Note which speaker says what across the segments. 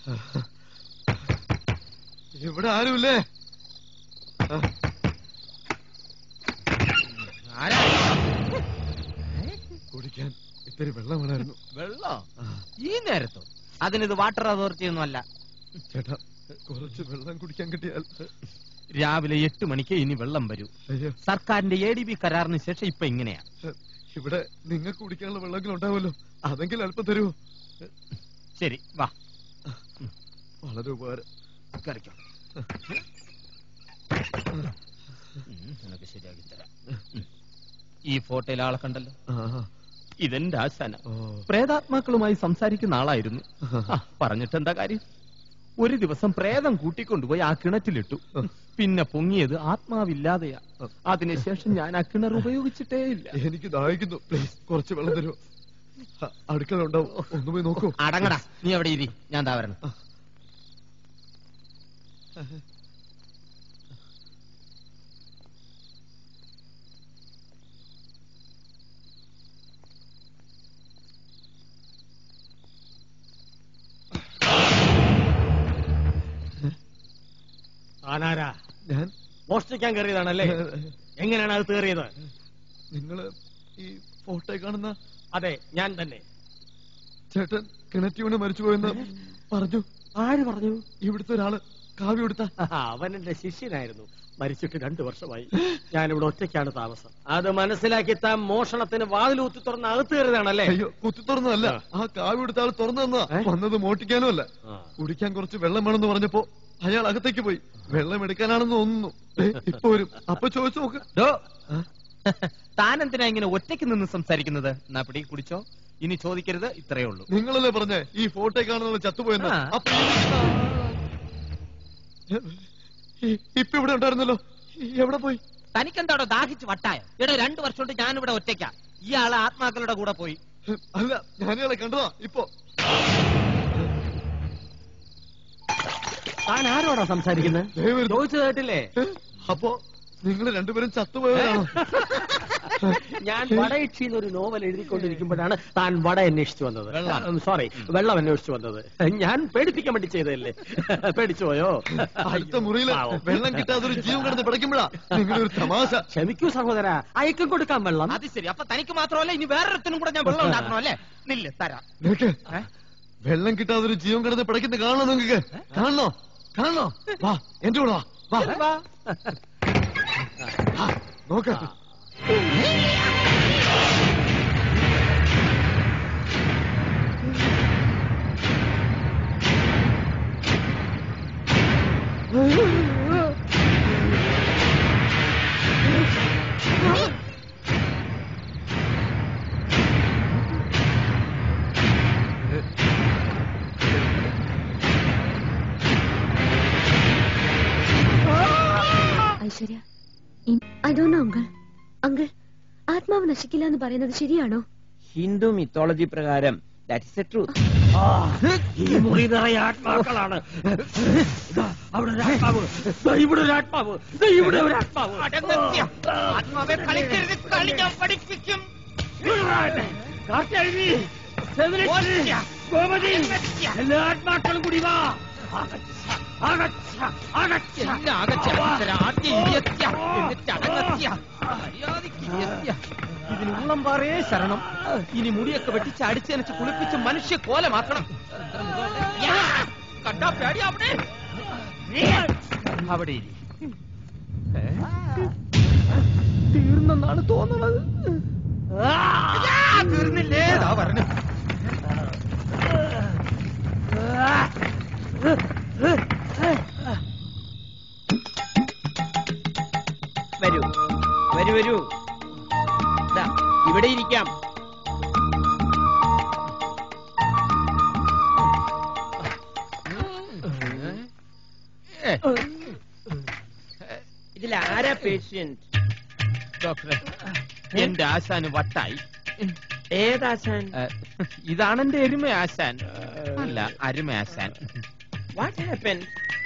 Speaker 1: ഇവിടെ ആരുമില്ലേ കുടിക്കാൻ ഇത്തിരി വെള്ളം വേണമായിരുന്നു
Speaker 2: വെള്ളം ഈ നേരത്തോ അതിനിത് വാട്ടർ അതോറിറ്റി ഒന്നും അല്ല
Speaker 1: ചേട്ടാ കുറച്ച് വെള്ളം കുടിക്കാൻ കിട്ടിയാൽ
Speaker 2: രാവിലെ എട്ട് മണിക്ക് ഇനി വെള്ളം വരൂ
Speaker 1: അയ്യോ
Speaker 2: സർക്കാരിന്റെ എ ഡി ബി കരാറിന് ശേഷം ഇപ്പൊ ഇങ്ങനെയാ
Speaker 1: ഇവിടെ നിങ്ങൾക്ക് കുടിക്കാനുള്ള വെള്ളമെങ്കിലും ഉണ്ടാവുമല്ലോ അതെങ്കിലും അല്പം തരുമോ
Speaker 2: ശരി വാ
Speaker 1: വളരെ ഉപകാരം
Speaker 2: കറിക്കോ നിനക്ക് ശരിയാക്കി തരാം ഉം. ഈ ഫോട്ടോയിൽ ആളെ കണ്ടല്ലോ
Speaker 1: ആ,
Speaker 2: ഇതെന്റെ ആശാന
Speaker 1: ഓ.
Speaker 2: പ്രേതാത്മാക്കളുമായി സംസാരിക്കുന്ന ആളായിരുന്നു ആ, പറഞ്ഞിട്ട് എന്താ കാര്യം ഒരു ദിവസം പ്രേതം കൂട്ടിക്കൊണ്ടുപോയി ആ കിണറ്റിലിട്ടു പിന്നെ പൊങ്ങിയത് ആത്മാവില്ലാതെയാ അതിനുശേഷം ഞാൻ ആ കിണർ ഉപയോഗിച്ചിട്ടേ ഇല്ല
Speaker 1: എനിക്ക് ദാഹിക്കുന്നു പ്ലീസ് കുറച്ച് വെള്ളം തരുമോ അ- അടുക്കള ഉണ്ടാവും ഒന്ന് പോയി നോക്കൂ
Speaker 2: അടങ്ങടാ നീ എവിടെ ഇരി ഞാൻ താ വരണം
Speaker 3: ആനാരാ
Speaker 1: ഞാൻ
Speaker 3: മോഷ്ടിക്കാൻ കയറിയതാണല്ലേ എങ്ങനെയാണ് അത് കയറിയത്
Speaker 1: നിങ്ങള് ഈ ഫോട്ടോ കാണുന്ന
Speaker 3: അതെ ഞാൻ തന്നെ
Speaker 1: ചേട്ടൻ കിണറ്റി വീണ് മരിച്ചുപോയെന്ന് പറഞ്ഞു
Speaker 3: ആര് പറഞ്ഞു
Speaker 1: ഇവിടുത്തെ ഒരാള് കാവ്യ കൊടുത്ത
Speaker 3: അവൻ എന്റെ ശിഷ്യനായിരുന്നു മരിച്ചിട്ട് രണ്ടു വർഷമായി ഞാനിവിടെ ഒറ്റയ്ക്കാണ് താമസം അത് മനസ്സിലാക്കി താൻ മോഷണത്തിന് വാതിലൂത്തി തുറന്ന് അകത്ത് കയറിയതാണല്ലേ
Speaker 1: അയ്യോ കുത്തി തുറന്നതല്ല ആ കാവ്യ കൊടുത്ത ആള് തുറന്നു തന്നതാ
Speaker 3: ഏ?
Speaker 1: വന്നത് മോട്ടിക്കാനും അല്ല
Speaker 3: ആ.
Speaker 1: കുടിക്കാൻ കുറച്ച് വെള്ളം വേണമെന്ന് പറഞ്ഞപ്പോ അയാൾ അകത്തേക്ക് പോയി വെള്ളം എടുക്കാനാണെന്ന് തോന്നുന്നു ദേ, ഇപ്പൊ വരും അപ്പൊ ചോദിച്ചു നോക്ക്
Speaker 2: ഡോ താൻ എന്തിനാ ഇങ്ങനെ ഒറ്റയ്ക്ക് നിന്ന് സംസാരിക്കുന്നത് എന്നാ പിടി കുടിച്ചോ ഇനി ചോദിക്കരുത് ഇത്രയേ ഉള്ളൂ
Speaker 1: നിങ്ങളല്ലേ പറഞ്ഞേ ഈ ഫോട്ടോ കാണുന്ന ചത്തുപോയെന്ന്
Speaker 2: ആ.
Speaker 1: അപ്പൊ ഈ- ഈ- ഇപ്പൊ ഇവിടെ ഉണ്ടായിരുന്നല്ലോ ഈ എവിടെ പോയി
Speaker 2: തനിക്കെന്താടോ ദാഹിച്ച് വട്ടായ ഇവിടെ രണ്ടു വർഷം കൊണ്ട് ഞാനിവിടെ ഒറ്റയ്ക്കാ ഇയാള് ആത്മാക്കളുടെ കൂടെ പോയി
Speaker 1: അല്ല ഞാനിയാളെ കണ്ടതാ ഇപ്പൊ
Speaker 3: താൻ ആരോടാ സംസാരിക്കുന്നത്
Speaker 1: ദേ വരുന്നു.
Speaker 3: ചോദിച്ചു കേട്ടില്ലേ
Speaker 1: ഏ? അപ്പൊ നിങ്ങൾ രണ്ടുപേരും ചത്തുപോയവരാണോ
Speaker 3: ഞാൻ വടയക്ഷി എന്നൊരു നോവൽ എഴുതിക്കൊണ്ടിരിക്കുമ്പോഴാണ് താൻ വട അന്വേഷിച്ചു വന്നത്
Speaker 2: വെള്ളം.
Speaker 3: സോറി വെള്ളം അന്വേഷിച്ചു വന്നത് ഞാൻ പേടിപ്പിക്കാൻ വേണ്ടി ചെയ്തതല്ലേ പേടിച്ചു പോയോ
Speaker 1: അടുത്ത മുറിയില്
Speaker 3: പാവം.
Speaker 1: വെള്ളം കിട്ടാതെ ഒരു ജീവൻ കിടന്ന് പിടയ്ക്കുമ്പോഴാ നിങ്ങളൊരു തമാശ
Speaker 3: ക്ഷമിക്കൂ സഹോദര അയക്കം കൊടുക്കാൻ വെള്ളം
Speaker 2: അത് ശരി അപ്പൊ തനിക്ക് മാത്രമല്ല ഇനി വേറൊരുത്തിനും കൂടെ ഞാൻ വെള്ളം ഉണ്ടാക്കണോ അല്ലേ നില്ല് തരാം
Speaker 1: നിനക്ക്
Speaker 2: ഏ?
Speaker 1: വെള്ളം കിട്ടാതെ ഒരു ജീവൻ കിടന്ന് പിടയ്ക്കുന്ന കാണണോ നിങ്ങൾക്ക് കാണണോ കാണണോ വാ എന്റെ കൂടെ വാ വാ
Speaker 2: വാ.
Speaker 1: ആ, നോക്ക
Speaker 4: ഐശ്വര്യ ഐ ഡോ നോ അങ്കിൾ അങ്കിൾ ആത്മാവ് നശിക്കില്ല എന്ന് പറയുന്നത് ശരിയാണോ
Speaker 5: ഹിന്ദു മിത്തോളജി പ്രകാരം ദാറ്റ് ഇസ് എ ട്രൂത്ത്
Speaker 3: ഈ മുറി നിറയെ ആത്മാക്കളാണ് ദാ, അവിടെ ഒരു ആത്മാവ് ദാ, ഇവിടെ ഒരു ആത്മാവ് ദാ, ഇവിടെ ഒരു ആത്മാവ്
Speaker 2: അടങ്ങത്തിയ. ആത്മാവെ കളിക്കരുത് കളി ഞാൻ പഠിപ്പിക്കും
Speaker 3: കാർത്തിയായനി, സെവനേശ്വരി, ഗോമതി എല്ലാ ആത്മാക്കളും കൂടി വാ അകച്ച, അകച്ച, അകച്ച.
Speaker 2: എന്നെ അകച്ച അനന്തരം ആദ്യം ഇരിയത്യ, എന്നിട്ട് അടങ്ങത്യ. മര്യാദയ്ക്ക് ഇരിയത്യ. ഇതിന് ഉള്ളം പാറേ ശരണം ഇനി മുടിയൊക്കെ വെട്ടിച്ച് അടിച്ചനച്ച് കുളിപ്പിച്ച് മനുഷ്യ കോലമാക്കണം യാ! കണ്ടാ പേടി അവിടെ അവിടെ ഇരി. ഏ? തീർന്നെന്നാണ് തോന്നുന്നത് യാ! തീർന്നില്ലേ ദാ പറഞ്ഞു
Speaker 5: വരൂ വരൂ വരൂ ദാ, ഇവിടെ ഇരിക്കാം
Speaker 2: ഏ,
Speaker 5: ഇതിൽ ആരാ പേഷ്യന്റ്
Speaker 2: ഡോക്ടറെ എന്റെ ആശാന് വട്ടായി
Speaker 5: ഏതാശാൻ
Speaker 2: ഏ, ഇതാണ് എന്റെ എരുമ ആശാൻ അല്ല അരുമ ആശാൻ
Speaker 5: വാട്ട് ഹാപ്പൻ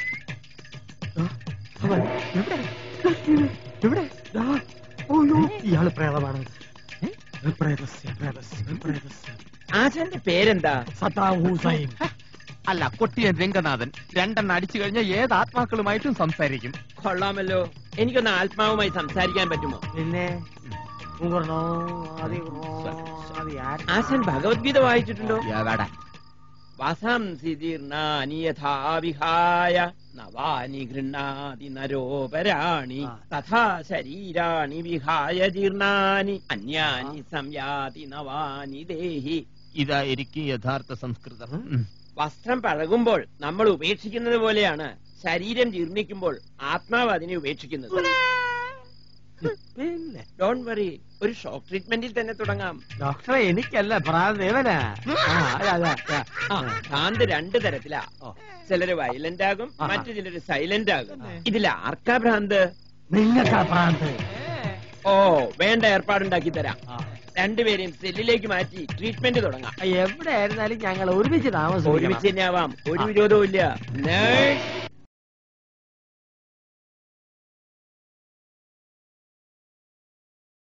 Speaker 3: ഇവിടെ ദാ, ഓയോ ഇയാള് പ്രേതമാണ് പ്രേതസ്യ പ്രേതസ്യ പ്രേതസ്യ
Speaker 5: ആശാന്റെ പേരെന്താ
Speaker 3: സദ്ദാം ഹുസൈൻ
Speaker 2: അല്ല കൊട്ടിയൻ രംഗനാഥൻ രണ്ടെണ്ണം അടിച്ചു കഴിഞ്ഞാൽ ഏത് ആത്മാക്കളുമായിട്ടും സംസാരിക്കും
Speaker 5: കൊള്ളാമല്ലോ എനിക്കൊന്ന് ആത്മാവുമായി സംസാരിക്കാൻ പറ്റുമോ
Speaker 3: പിന്നെ ഉങ്ങർണോ, ആദി ഉറോ, ആദി ആര്?
Speaker 5: ആശാൻ ഭഗവത്ഗീത വായിച്ചിട്ടുണ്ടോ
Speaker 2: എവിടെ
Speaker 5: വസംസി ജീർണാനി യഥാ വിഹായ നവാനി ഗൃഹാതി നരോപരാണി
Speaker 3: ആ.
Speaker 5: തഥാ ശരീരാണി വിഹായ ജീർണാനി അന്യാനി സംയാതി നവാനി ദേഹി
Speaker 2: ഇതായിരിക്കും യഥാർത്ഥ സംസ്കൃതം ഉം.
Speaker 5: വസ്ത്രം പഴകുമ്പോൾ നമ്മൾ ഉപേക്ഷിക്കുന്നത് പോലെയാണ് ശരീരം ജീർണിക്കുമ്പോൾ ആത്മാവ് അതിനെ ഉപേക്ഷിക്കുന്നത്
Speaker 3: പിന്നെ
Speaker 5: ഡോൺ വറി ഒരു ഷോക്ക് ട്രീറ്റ്മെന്റിൽ തന്നെ തുടങ്ങാം
Speaker 3: ഡോക്ടറെ എനിക്കല്ല പ്രാന്തേവനാ ആ, അതെ, അതെ, അതെ.
Speaker 5: ആ, ഭ്രാന്ത് രണ്ട് തരത്തിലാ
Speaker 3: ഓ.
Speaker 5: ചിലര് വയലന്റ് ആകും
Speaker 3: ആഹാ.
Speaker 5: മറ്റു ചിലര് സൈലന്റ് ആകും ഇതിൽ ആർക്കാ ഭ്രാന്ത്
Speaker 3: നിങ്ങൾക്കാ പ്രാന്ത്
Speaker 5: ഓ വേണ്ട ഏർപ്പാടുണ്ടാക്കി തരാം
Speaker 3: ആ.
Speaker 5: രണ്ടുപേരെയും സെല്ലിലേക്ക് മാറ്റി ട്രീറ്റ്മെന്റ് തുടങ്ങാം
Speaker 3: എവിടെ ആയിരുന്നാലും ഞങ്ങൾ ഒരുമിച്ച് താമസിക്കണം
Speaker 5: ഒരുമിച്ച് തന്നെ ആവാം ഒരു വിരോധവും ഇല്ല നേഴ്സ്